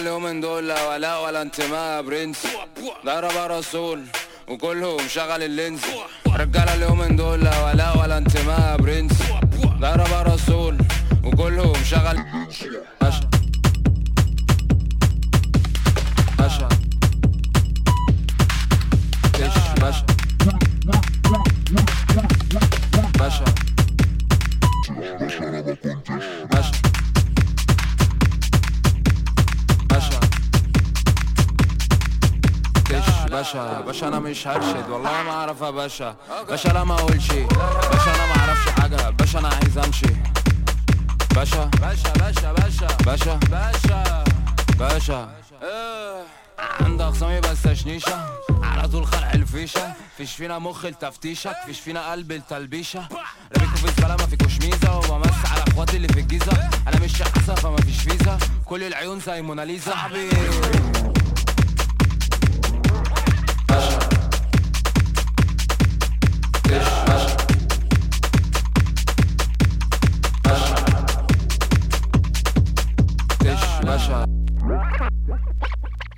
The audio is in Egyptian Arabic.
اليومين دول لا ولاء ولا انتماء يا برنس ضرب رسول وكلهم شغل اللينز رجالة اليومين دول لا ولاء ولا انتماء يا برنس ضرب رسول وكلهم شغل باشا باشا ايش باشا باشا باشا باشا ايش باشا باشا انا مش هرشد والله ما اعرف يا باشا باشا لا ما اقولش باشا انا ما اعرفش حاجه باشا انا عايز امشي باشا باشا باشا باشا باشا باشا باشا آه. عند اخصامي بس شنيشة على طول خلع الفيشة فيش فينا مخ لتفتيشك فيش فينا قلب لتلبيشة رميكوا في الزبالة ما فيكوش ميزة وبمس على اخواتي اللي في الجيزة انا مش شحسة فما فيش فيزا كل العيون زي موناليزا حبيبي باشا ايش باشا باشا ايش باشا